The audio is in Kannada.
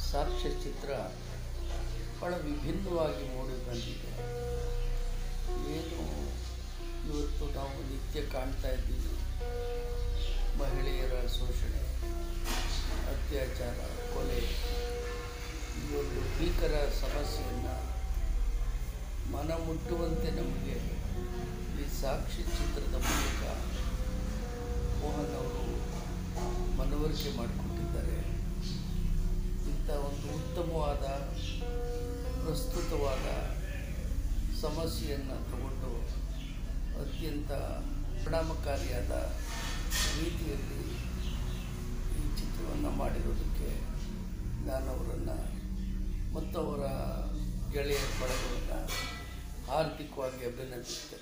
ಸಾಕ್ಷ್ಯಚಿತ್ರ ಭಾಳ ವಿಭಿನ್ನವಾಗಿ ಮೂಡಿ ಬಂದಿದೆ ಏನು ಇವತ್ತು ನಾವು ನಿತ್ಯ ಕಾಣ್ತಾ ಇದ್ದೀವಿ ಮಹಿಳೆಯರ ಶೋಷಣೆ ಅತ್ಯಾಚಾರ ಕೊಲೆ ಈ ಒಂದು ಭೀಕರ ಸಮಸ್ಯೆಯನ್ನು ಮನಮುಟ್ಟುವಂತೆ ನಮಗೆ ಈ ಸಾಕ್ಷಿ ಚಿತ್ರದ ಮೂಲಕ ಮೋಹನ್ ಅವರು ಮನವರಿಕೆ ಮಾಡಿಕೊಟ್ಟಿದ್ದಾರೆ ಇಂಥ ಒಂದು ಉತ್ತಮವಾದ ಪ್ರಸ್ತುತವಾದ ಸಮಸ್ಯೆಯನ್ನು ತಗೊಂಡು ಅತ್ಯಂತ ಪರಿಣಾಮಕಾರಿಯಾದ ರೀತಿಯಲ್ಲಿ ಈ ಚಿತ್ರವನ್ನು ಮಾಡಿರೋದಕ್ಕೆ ನಾನು ಅವರನ್ನು ಮತ್ತು ಅವರ ಗೆಳೆಯರ ಬಳಗವನ್ನು ಹಾರ್ದಿಕವಾಗಿ ಅಭಿನಂದಿಸ್ತೇನೆ